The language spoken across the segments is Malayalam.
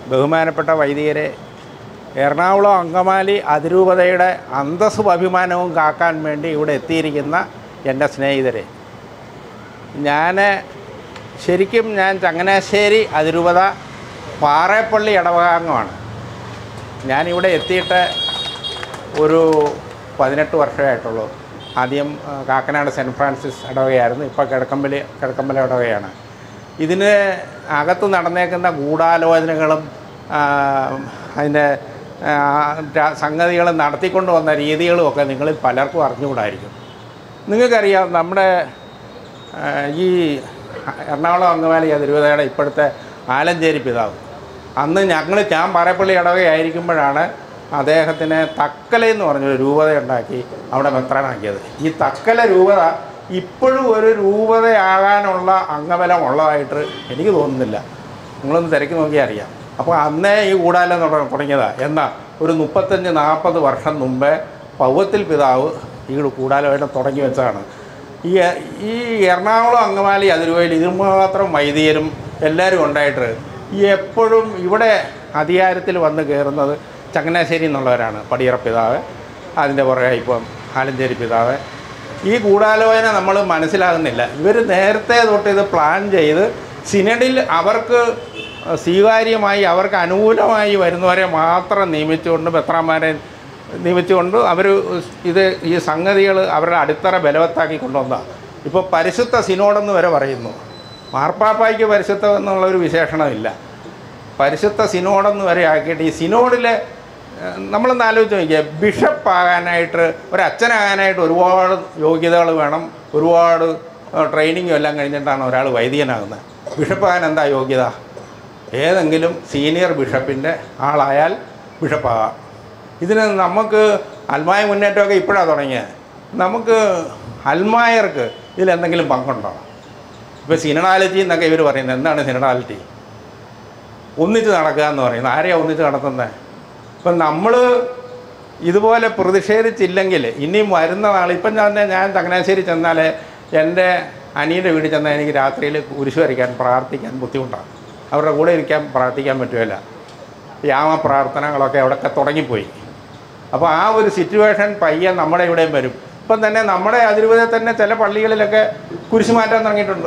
ബഹുമാനപ്പെട്ട വൈദികരെ എറണാകുളം അങ്കമാലി അതിരൂപതയുടെ അന്തസ്സും അഭിമാനവും കാക്കാൻ വേണ്ടി ഇവിടെ എത്തിയിരിക്കുന്ന എൻ്റെ സ്നേഹിതരെ ഞാൻ ശരിക്കും ഞാൻ ചങ്ങനാശ്ശേരി അതിരൂപത പാറേപ്പള്ളി ഇടവകാംഗമാണ് ഞാനിവിടെ എത്തിയിട്ട് ഒരു പതിനെട്ട് വർഷമായിട്ടുള്ളൂ ആദ്യം ആ, കാക്കനാട് സെൻറ്റ് ഫ്രാൻസിസ് ഇടവകയായിരുന്നു ഇപ്പോൾ കിഴക്കമ്പലി കിഴക്കമ്പല ഇടവകയാണ് ഇതിന് അകത്ത് നടന്നേക്കുന്ന ഗൂഢാലോചനകളും ആ, അതിൻ്റെ ആ, ര- സംഗതികളും നടത്തിക്കൊണ്ട് വന്ന രീതികളും ഒക്കെ നിങ്ങളിൽ പലർക്കും അറിഞ്ഞുകൂടായിരിക്കും നിങ്ങൾക്കറിയാം നമ്മുടെ ആ, ഈ എറണാകുളം അങ്കമാലി അതിരൂപതയുടെ ഇപ്പോഴത്തെ ആലഞ്ചേരി പിതാവ് അന്ന് ഞങ്ങൾ ഞാൻ പാറപ്പള്ളി ഇടവകയായിരിക്കുമ്പോഴാണ് അദ്ദേഹത്തിന് തക്കല എന്ന് പറഞ്ഞൊരു രൂപത ഉണ്ടാക്കി അവിടെ മെത്രാനാക്കിയത് ഈ തക്കല രൂപത ഇപ്പോഴും ഒരു രൂപതയാകാനുള്ള അംഗബലം ഉള്ളതായിട്ട് എനിക്ക് തോന്നുന്നില്ല നിങ്ങളൊന്ന് തിരക്കി നോക്കിയാൽ അറിയാം അപ്പോൾ അന്നേ ഈ കൂടാലം തുട- തുടങ്ങിയതാണ് എന്നാൽ ഒരു മുപ്പത്തഞ്ച് നാൽപ്പത് വർഷം മുമ്പേ പൗവത്തിൽ പിതാവ് ഈ കൂടാലമായിട്ട് തുടങ്ങി വെച്ചതാണ് ഈ ഈ എറണാകുളം അങ്കമാലി അതിരുവയിൽ ഇതിനുമാത്രം വൈദികരും എല്ലാവരും ഉണ്ടായിട്ട് ഈ എപ്പോഴും ഇവിടെ അധികാരത്തിൽ വന്ന് കയറുന്നത് ചങ്ങനാശ്ശേരി എന്നുള്ളവരാണ് പടിയറ പിതാവ് അതിൻ്റെ പുറകെ ഇപ്പം ആലഞ്ചേരി പിതാവ് ഈ ഗൂഢാലോചന നമ്മൾ മനസ്സിലാകുന്നില്ല ഇവർ നേരത്തെ തൊട്ട് ഇത് പ്ലാൻ ചെയ്ത് സിനഡിൽ അവർക്ക് സ്വീകാര്യമായി അവർക്ക് അനുകൂലമായി വരുന്നവരെ മാത്രം നിയമിച്ചുകൊണ്ട് ബത്രാമാരെ നിയമിച്ചുകൊണ്ട് അവർ ഇത് ഈ സംഗതികൾ അവരുടെ അടിത്തറ ബലവത്താക്കി കൊണ്ടുവന്നതാണ് ഇപ്പോൾ പരിശുദ്ധ സിനോഡെന്ന് വരെ പറയുന്നു മാർപ്പാപ്പായ്ക്ക് പരിശുദ്ധം എന്നുള്ളൊരു വിശേഷണമില്ല പരിശുദ്ധ സിനോഡെന്ന് വരെ ആക്കിയിട്ട് ഈ സിനോഡിലെ ഏഹ്, നമ്മളൊന്ന് ആലോചിച്ച് നോക്കിയാൽ ബിഷപ്പ് ആകാനായിട്ട് ഒരു അച്ഛനാകാനായിട്ട് ഒരുപാട് യോഗ്യതകൾ വേണം ഒരുപാട് ട്രെയിനിങ്ങും എല്ലാം കഴിഞ്ഞിട്ടാണ് ഒരാൾ വൈദികനാകുന്നത് ബിഷപ്പ് ആകാൻ എന്താ യോഗ്യത ഏതെങ്കിലും സീനിയർ ബിഷപ്പിൻ്റെ ആളായാൽ ബിഷപ്പാകാം ഇതിന് നമുക്ക് അൽമായ മുന്നേറ്റമൊക്കെ ഇപ്പോഴാണ് തുടങ്ങിയത് നമുക്ക് അൽമായർക്ക് ഇതിലെന്തെങ്കിലും പങ്കുണ്ടോ ഇപ്പോൾ സിനഡാലിറ്റി എന്നൊക്കെ ഇവർ പറയുന്നത് എന്താണ് സിനഡാലിറ്റി ഒന്നിച്ച് നടക്കുക എന്ന് പറയുന്നത് ആരെയാണ് ഒന്നിച്ച് നടത്തുന്നത് ഇപ്പം നമ്മൾ ഇതുപോലെ പ്രതിഷേധിച്ചില്ലെങ്കിൽ ഇനിയും വരുന്ന നാൾ ഇപ്പം ഞാൻ ഞാൻ ചങ്ങനാശ്ശേരി ചെന്നാൽ എൻ്റെ അനിയൻ്റെ വീട്ടിൽ ചെന്നാൽ എനിക്ക് രാത്രിയിൽ കുരിശ് വരയ്ക്കാൻ പ്രാർത്ഥിക്കാൻ ബുദ്ധിമുട്ടാണ് അവരുടെ കൂടെ ഇരിക്കാൻ പ്രാർത്ഥിക്കാൻ പറ്റുമല്ല യാമ പ്രാർത്ഥനകളൊക്കെ അവിടെയൊക്കെ തുടങ്ങിപ്പോയി അപ്പോൾ ആ ഒരു സിറ്റുവേഷൻ പയ്യെ നമ്മുടെ ഇവിടെയും വരും ഇപ്പം തന്നെ നമ്മുടെ അതിരൂപതയിൽ തന്നെ ചില പള്ളികളിലൊക്കെ കുരിശ് മാറ്റാൻ തുടങ്ങിയിട്ടുണ്ട്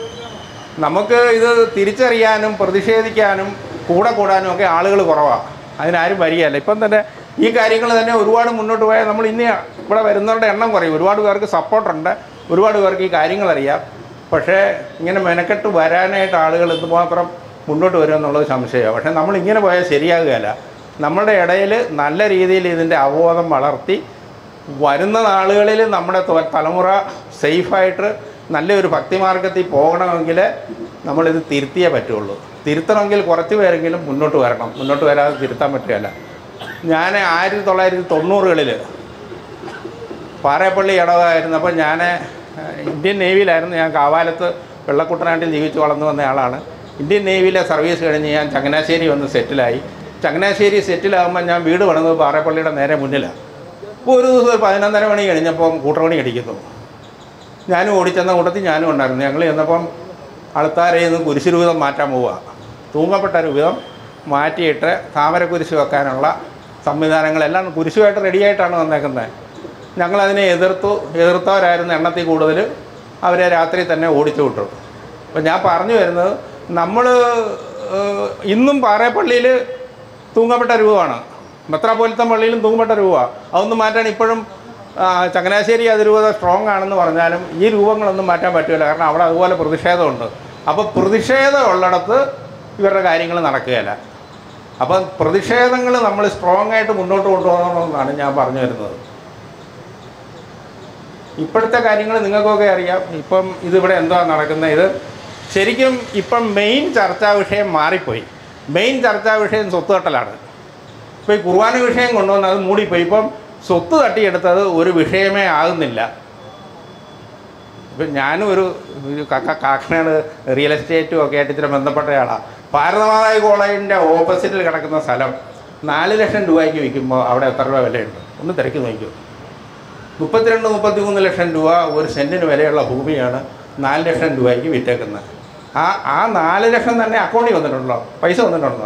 നമുക്ക് ഇത് തിരിച്ചറിയാനും പ്രതിഷേധിക്കാനും കൂടെ കൂടാനും ഒക്കെ ആളുകൾ കുറവാണ് അതിനാരും വരികയല്ല ഇപ്പം തന്നെ ഈ കാര്യങ്ങൾ തന്നെ ഒരുപാട് മുന്നോട്ട് പോയാൽ നമ്മൾ ഇന്ന് ഇവിടെ വരുന്നവരുടെ എണ്ണം കുറയും ഒരുപാട് പേർക്ക് സപ്പോർട്ടുണ്ട് ഒരുപാട് പേർക്ക് ഈ കാര്യങ്ങൾ അറിയാം പക്ഷേ ഇങ്ങനെ മെനക്കെട്ട് വരാനായിട്ട് ആളുകൾ എന്തുമാത്രം മുന്നോട്ട് വരുമെന്നുള്ളത് സംശയമാണ് പക്ഷേ നമ്മൾ ഇങ്ങനെ പോയാൽ ശരിയാകുകയല്ല നമ്മുടെ ഇടയിൽ നല്ല രീതിയിൽ ഇതിൻ്റെ അവബോധം വളർത്തി വരുന്ന നാളുകളിൽ നമ്മുടെ ത- തലമുറ സേഫായിട്ട് നല്ലൊരു ഭക്തിമാർഗത്തിൽ പോകണമെങ്കിൽ നമ്മളിത് തിരുത്തിയേ പറ്റുള്ളൂ തിരുത്തണമെങ്കിൽ കുറച്ച് പേരെങ്കിലും മുന്നോട്ട് വരണം മുന്നോട്ട് വരാതെ തിരുത്താൻ പറ്റുകയില്ല ഞാൻ ആയിരത്തി തൊള്ളായിരത്തി തൊണ്ണൂറുകളിൽ പാറേപ്പള്ളി ഇടവായിരുന്നപ്പോൾ ഞാൻ ഇന്ത്യൻ നേവിയിലായിരുന്നു ഞാൻ കാവാലത്ത് വെള്ളക്കുട്ടനാട്ടിൽ ജീവിച്ച് വളർന്നു വന്ന ആളാണ് ഇന്ത്യൻ നേവിയിലെ സർവീസ് കഴിഞ്ഞ് ഞാൻ ചങ്ങനാശ്ശേരി വന്ന് സെറ്റിലായി ചങ്ങനാശ്ശേരി സെറ്റിലാകുമ്പോൾ ഞാൻ വീട് പണിത് പാറേപ്പള്ളിയുടെ നേരെ മുന്നിലാണ് അപ്പോൾ ഒരു ദിവസം ഒരു പതിനൊന്നര മണി കഴിഞ്ഞപ്പം കൂട്ടമണി അടിക്കുന്നു ഞാനും ഓടിച്ചെന്ന കൂട്ടത്തിൽ ഞാനും ഉണ്ടായിരുന്നു ഞങ്ങൾ ചെന്നപ്പം അളുത്താരയിൽ നിന്ന് കുരിശുരൂപം മാറ്റാൻ പോവുക തൂങ്ങപ്പെട്ട രൂപം മാറ്റിയിട്ട് താമര കുരിശ് വെക്കാനുള്ള സംവിധാനങ്ങളെല്ലാം കുരിശുമായിട്ട് റെഡിയായിട്ടാണ് വന്നേക്കുന്നത് ഞങ്ങളതിനെ എതിർത്തു എതിർത്തവരായിരുന്നു എണ്ണത്തിൽ കൂടുതൽ അവരെ രാത്രി തന്നെ ഓടിച്ചു വിട്ടു അപ്പം ഞാൻ പറഞ്ഞു വരുന്നത് നമ്മൾ ഇന്നും പാറേപ്പള്ളിയിൽ തൂങ്ങപ്പെട്ട രൂപമാണ് മെത്രാപോലിത്തം പള്ളിയിലും തൂങ്ങപ്പെട്ട രൂപമാണ് അതൊന്നും മാറ്റാൻ ഇപ്പോഴും ആ, ചങ്ങനാശ്ശേരി അതിരൂപത സ്ട്രോങ് ആണെന്ന് പറഞ്ഞാലും ഈ രൂപങ്ങളൊന്നും മാറ്റാൻ പറ്റില്ല കാരണം അവിടെ അതുപോലെ പ്രതിഷേധമുണ്ട് അപ്പോൾ പ്രതിഷേധം ഉള്ളിടത്ത് ഇവരുടെ കാര്യങ്ങൾ നടക്കുകയില്ല അപ്പം പ്രതിഷേധങ്ങൾ നമ്മൾ സ്ട്രോങ് ആയിട്ട് മുന്നോട്ട് കൊണ്ടുപോകണമെന്നാണ് ഞാൻ പറഞ്ഞു വരുന്നത് ഇപ്പോഴത്തെ കാര്യങ്ങൾ നിങ്ങൾക്കൊക്കെ അറിയാം ഇപ്പം ഇതിവിടെ എന്താ നടക്കുന്നത് ഇത് ശരിക്കും ഇപ്പം മെയിൻ ചർച്ചാ വിഷയം മാറിപ്പോയി മെയിൻ ചർച്ചാ വിഷയം സ്വത്ത് തട്ടലാണ് ഇപ്പോൾ ഈ കുർബാന വിഷയം കൊണ്ടുവന്ന് അത് മൂടിപ്പോയി ഇപ്പം സ്വത്ത് തട്ടിയെടുത്തത് ഒരു വിഷയമേ ആകുന്നില്ല ഇപ്പം ഞാനും ഒരു ഒരു കക്ക കാക്കനാട് റിയൽ എസ്റ്റേറ്റും ഒക്കെ ആയിട്ട് ഇച്ചിരി ബന്ധപ്പെട്ടയാളാണ് ഭാരതമാതായ കോളേജിൻ്റെ ഓപ്പോസിറ്റിൽ കിടക്കുന്ന സ്ഥലം നാല് ലക്ഷം രൂപയ്ക്ക് വിൽക്കുമ്പോൾ അവിടെ എത്ര രൂപ വിലയുണ്ട് ഒന്ന് തിരക്കി നോക്കൂ മുപ്പത്തിരണ്ട് മുപ്പത്തിമൂന്ന് ലക്ഷം രൂപ ഒരു സെൻറ്റിന് വിലയുള്ള ഭൂമിയാണ് നാല് ലക്ഷം രൂപയ്ക്ക് വിറ്റേക്കുന്നത് ആ ആ നാല് ലക്ഷം തന്നെ അക്കൗണ്ടിൽ വന്നിട്ടുണ്ടോ പൈസ വന്നിട്ടുണ്ടോ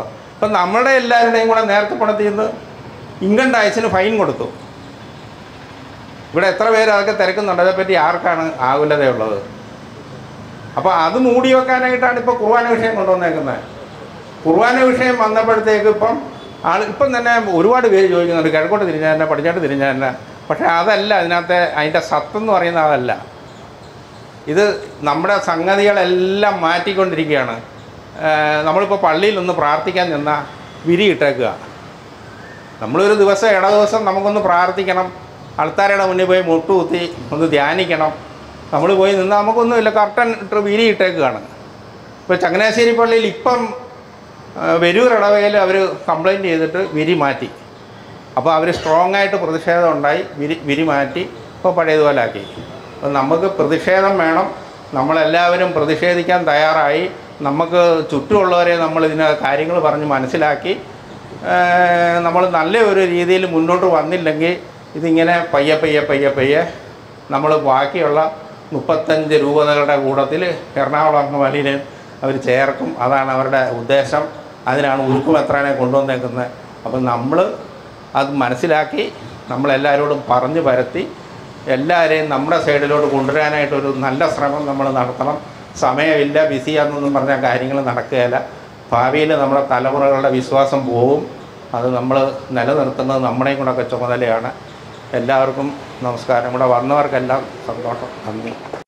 അപ്പം നമ്മുടെ എല്ലാവരുടെയും കൂടെ നേരത്തെ പണത്തിൽ നിന്ന് ഇൻകം ടാക്സിന് ഫൈൻ കൊടുത്തു ഇവിടെ എത്ര പേര് അതൊക്കെ തിരക്കുന്നുണ്ട് അതേപ്പറ്റി ആർക്കാണ് ആകുലതയുള്ളത് അപ്പോൾ അത് മൂടി വെക്കാനായിട്ടാണ് ഇപ്പോൾ കുർബാന വിഷയം കൊണ്ടുവന്നേക്കുന്നത് കുർബാന വിഷയം വന്നപ്പോഴത്തേക്ക് ഇപ്പം ആൾ ഇപ്പം തന്നെ ഒരുപാട് പേര് ചോദിക്കുന്നുണ്ട് കിഴക്കോട്ട് തിരിഞ്ഞാൽ തന്നെ പടിഞ്ഞാട്ട് തിരിഞ്ഞാൽ തന്നെ പക്ഷേ അതല്ല അതിനകത്തെ അതിൻ്റെ സത്തെന്ന് പറയുന്ന അതല്ല ഇത് നമ്മുടെ സംഗതികളെല്ലാം മാറ്റിക്കൊണ്ടിരിക്കുകയാണ് ഏഹ് നമ്മളിപ്പോൾ പള്ളിയിൽ ഒന്ന് പ്രാർത്ഥിക്കാൻ നിന്നാൽ വിരി ഇട്ടേക്കുക നമ്മളൊരു ദിവസം ഇട ദിവസം നമുക്കൊന്ന് പ്രാർത്ഥിക്കണം ആൾത്താരയുടെ മുന്നിൽ പോയി മുട്ടുകുത്തി ഒന്ന് ധ്യാനിക്കണം നമ്മൾ പോയി നിന്നാൽ നമുക്കൊന്നുമില്ല കർട്ടൻ ഇട്ട് വിരി ഇട്ടേക്കുകയാണ് ഇപ്പോൾ ചങ്ങനാശ്ശേരി പള്ളിയിൽ ഇപ്പം ആ, വെരൂർ ഇടവകയിൽ അവർ കംപ്ലൈൻറ്റ് ചെയ്തിട്ട് വിരി മാറ്റി അപ്പോൾ അവർ സ്ട്രോങ് ആയിട്ട് പ്രതിഷേധം ഉണ്ടായി വിരി വിരി മാറ്റി ഇപ്പോൾ പഴയതുപോലെ ആക്കി അപ്പോൾ നമുക്ക് പ്രതിഷേധം വേണം നമ്മളെല്ലാവരും പ്രതിഷേധിക്കാൻ തയ്യാറായി നമുക്ക് ചുറ്റുമുള്ളവരെ നമ്മൾ ഇതിന് കാര്യങ്ങൾ പറഞ്ഞ് മനസ്സിലാക്കി നമ്മൾ നല്ല ഒരു രീതിയിൽ മുന്നോട്ട് വന്നില്ലെങ്കിൽ ഇതിങ്ങനെ പയ്യെ പയ്യെ പയ്യെ പയ്യെ നമ്മൾ ബാക്കിയുള്ള മുപ്പത്തഞ്ച് രൂപതകളുടെ കൂട്ടത്തിൽ എറണാകുളം അങ്കമാലിയിൽ അവർ ചേർക്കും അതാണ് അവരുടെ ഉദ്ദേശം അതിനാണ് ഉരുക്കും എത്രാനെ കൊണ്ടുവന്നേക്കുന്നത് അപ്പം നമ്മൾ അത് മനസ്സിലാക്കി നമ്മളെല്ലാവരോടും പറഞ്ഞു പരത്തി എല്ലാവരെയും നമ്മുടെ സൈഡിലോട്ട് കൊണ്ടുവരാനായിട്ടൊരു നല്ല ശ്രമം നമ്മൾ നടത്തണം സമയമില്ല ബിസിയാണെന്നൊന്നും പറഞ്ഞ കാര്യങ്ങൾ നടക്കുകയില്ല ഭാവിയിൽ നമ്മുടെ തലമുറകളുടെ വിശ്വാസം പോവും അത് നമ്മൾ നിലനിർത്തുന്നത് നമ്മുടെയും കൂടെ ഒക്കെ ചുമതലയാണ് എല്ലാവർക്കും നമസ്കാരം ഇവിടെ വന്നവർക്കെല്ലാം സന്തോഷം നന്ദി